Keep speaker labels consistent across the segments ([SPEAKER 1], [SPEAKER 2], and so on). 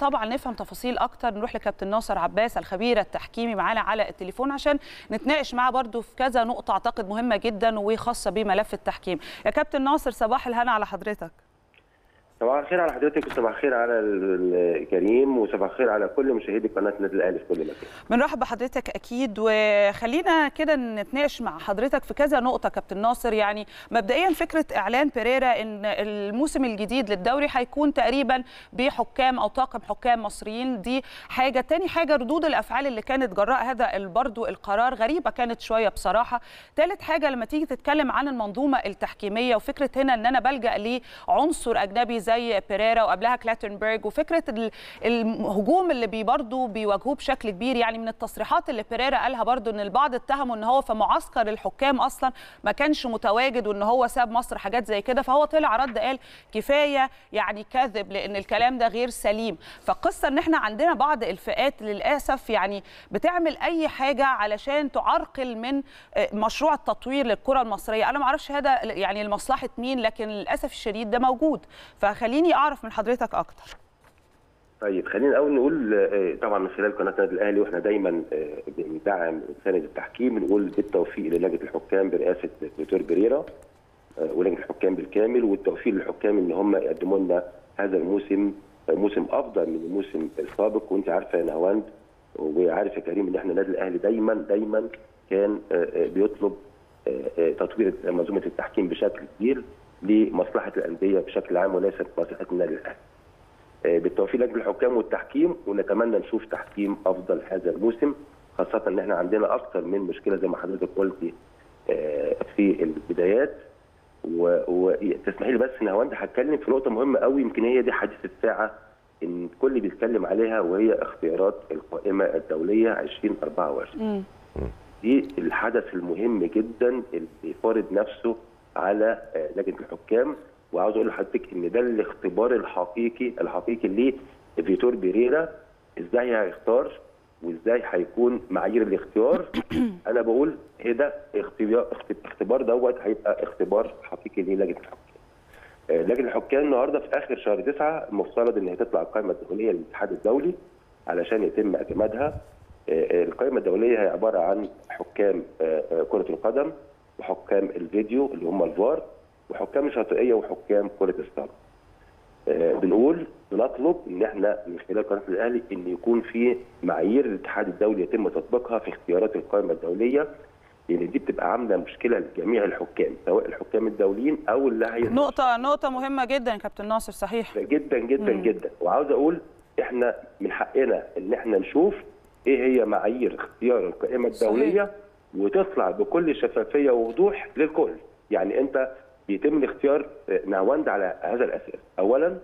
[SPEAKER 1] طبعا نفهم تفاصيل اكتر نروح لكابتن ناصر عباس الخبير التحكيمي معانا على التليفون عشان نتناقش معاه برده في كذا نقطه اعتقد مهمه جدا وخاصه بملف التحكيم يا كابتن ناصر صباح الهنا على حضرتك
[SPEAKER 2] صباح الخير على حضرتك وصباح الخير على الكريم وصباح الخير على كل مشاهدي قناه النادي الاهلي في كل مكان.
[SPEAKER 1] بنرحب بحضرتك اكيد وخلينا كده نتناقش مع حضرتك في كذا نقطه كابتن ناصر يعني مبدئيا فكره اعلان بيريرا ان الموسم الجديد للدوري هيكون تقريبا بحكام او طاقم حكام مصريين دي حاجه، تاني حاجه ردود الافعال اللي كانت جراء هذا برضه القرار غريبه كانت شويه بصراحه. ثالث حاجه لما تيجي تتكلم عن المنظومه التحكيميه وفكره هنا ان انا بلجا لعنصر اجنبي زي بيريرا وقبلها كلاتنبرج وفكره الهجوم اللي بي برضه بيواجهوه بشكل كبير يعني من التصريحات اللي بيريرا قالها برضه ان البعض اتهموا ان هو في معسكر الحكام اصلا ما كانش متواجد وان هو ساب مصر حاجات زي كده فهو طلع رد قال كفايه يعني كذب لان الكلام ده غير سليم فالقصه ان احنا عندنا بعض الفئات للاسف يعني بتعمل اي حاجه علشان تعرقل من مشروع التطوير للكره المصريه انا ما اعرفش هذا يعني لمصلحه مين لكن للاسف الشديد ده موجود فخليني اعرف من حضرتك اكتر
[SPEAKER 2] طيب خلينا الاول نقول طبعا من خلال قناه النادي الاهلي واحنا دايما بندعم سند التحكيم بنقول بالتوفيق للجنه الحكام برئاسه دكتور بريرا ولجنه الحكام بالكامل والتوفيق للحكام ان هم يقدموا لنا هذا الموسم موسم افضل من الموسم السابق وانت عارفه يا نهواند وعارف يا كريم ان احنا النادي الاهلي دايما دايما كان بيطلب تطوير منظومه التحكيم بشكل كبير لمصلحه الانديه بشكل عام وليست مصلحه النادي الاهلي. بالتوفيق لجنه الحكام والتحكيم ونتمنى نشوف تحكيم افضل هذا الموسم خاصه ان احنا عندنا اكثر من مشكله زي ما حضرتك قلتي في البدايات وتسمحي لي بس نهاوند هتكلم في نقطه مهمه قوي يمكن هي دي حديث الساعه ان الكل بيتكلم عليها وهي اختيارات القائمه الدوليه 2024 دي الحدث المهم جدا اللي بيفرض نفسه على لجنه الحكام وعاوز اقول لحضرتك ان ده الاختبار الحقيقي الحقيقي ليه فيتور بيريرا ازاي هيختار وازاي هيكون معايير الاختيار انا بقول ايه ده اختبار اختبار دوت هيبقى اختبار حقيقي للجنه الحكام. لجنه الحكام النهارده في اخر شهر تسعه المفترض ان هي تطلع القائمه الدوليه للاتحاد الدولي علشان يتم اعتمادها. القائمه الدوليه هي عباره عن حكام كره القدم وحكام الفيديو اللي هم الفار وحكام الشاطئيه وحكام كره السله. بنقول بنطلب ان احنا من خلال قناه الاهلي ان يكون في معايير الاتحاد الدولي يتم تطبيقها في اختيارات القائمه الدوليه لان دي بتبقى عامله مشكله لجميع الحكام سواء الحكام الدوليين او اللي هي
[SPEAKER 1] نقطه نقطه مهمه جدا كابتن ناصر صحيح
[SPEAKER 2] جدا جدا مم. جدا وعاوز اقول احنا من حقنا ان احنا نشوف ايه هي معايير اختيار القائمه الدوليه صحيح. وتطلع بكل شفافيه ووضوح للكل يعني انت بيتم الاختيار نهواند على هذا الاساس اولا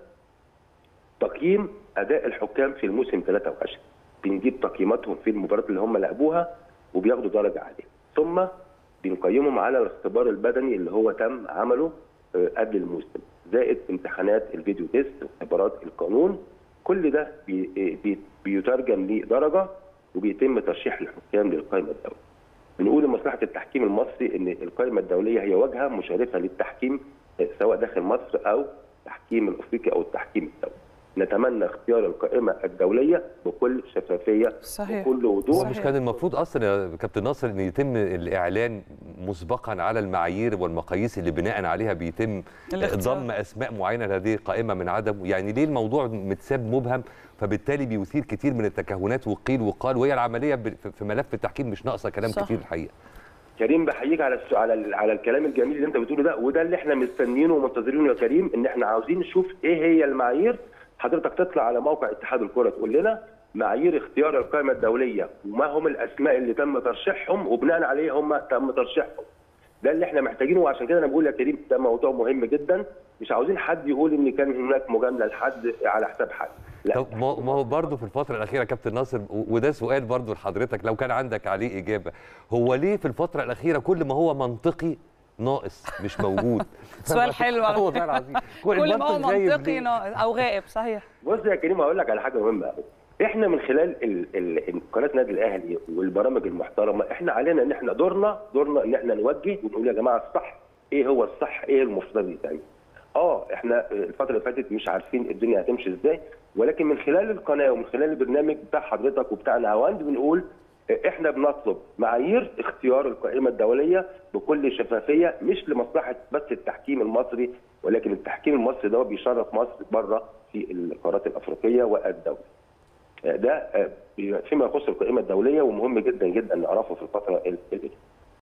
[SPEAKER 2] تقييم اداء الحكام في الموسم 23 بنجيب تقييماتهم في المباريات اللي هم لعبوها وبياخدوا درجه عاليه ثم بنقيمهم على الاختبار البدني اللي هو تم عمله قبل الموسم زائد امتحانات الفيديو تيست واختبارات القانون كل ده بي بي بيترجم لدرجه وبيتم ترشيح الحكام للقائمه الدوليه. بنقول لمصلحه التحكيم المصري ان القائمه الدوليه هي واجهه مشرفه للتحكيم سواء داخل مصر او التحكيم الافريقي او التحكيم الدولي. نتمنى اختيار القائمه الدوليه بكل شفافيه
[SPEAKER 1] صحيح.
[SPEAKER 2] وكل وضوح
[SPEAKER 3] مش كان المفروض اصلا يا كابتن ناصر ان يتم الاعلان مسبقا على المعايير والمقاييس اللي بناء عليها بيتم ضم اسماء معينه لهذه القائمه من عدم يعني ليه الموضوع متساب مبهم فبالتالي بيثير كتير من التكهنات وقيل وقال وهي العمليه في ملف التحكيم مش ناقصه كلام صح. كتير الحقيقه
[SPEAKER 2] كريم بحييك على على على الكلام الجميل اللي انت بتقوله ده وده اللي احنا مستنيينه ومنتظرينه يا كريم ان احنا عاوزين نشوف ايه هي المعايير حضرتك تطلع على موقع اتحاد الكره تقول لنا معايير اختيار القائمه الدوليه وما هم الاسماء اللي تم ترشيحهم وبناء عليه هم تم ترشيحهم ده اللي احنا محتاجينه وعشان كده انا بقول يا كريم ده موضوع مهم جدا مش عاوزين حد يقول ان كان هناك مجامله لحد على حساب حد
[SPEAKER 3] لا طب ما هو برضه في الفتره الاخيره كابتن ناصر وده سؤال برضه لحضرتك لو كان عندك عليه اجابه هو ليه في الفتره الاخيره كل ما هو منطقي ناقص مش موجود
[SPEAKER 1] سؤال حلو
[SPEAKER 3] والله العظيم
[SPEAKER 1] كل ما هو منطقي ناقص او غائب صحيح
[SPEAKER 2] بص يا كريم هقول لك على حاجه مهمه قوي احنا من خلال ال ال قناه النادي الاهلي والبرامج المحترمه احنا علينا ان احنا دورنا دورنا ان احنا نوجه ونقول يا جماعه الصح ايه هو الصح ايه المفترض يتعمل اه احنا الفتره اللي فاتت مش عارفين الدنيا هتمشي ازاي ولكن من خلال القناه ومن خلال البرنامج بتاع حضرتك وبتاع نهاوند بنقول احنا بنطلب معايير اختيار القائمه الدوليه بكل شفافيه مش لمصلحه بس التحكيم المصري ولكن التحكيم المصري ده بيشرف مصر بره في القارات الافريقيه والدولي. ده فيما يخص القائمه الدوليه ومهم جدا جدا نعرفه في الفتره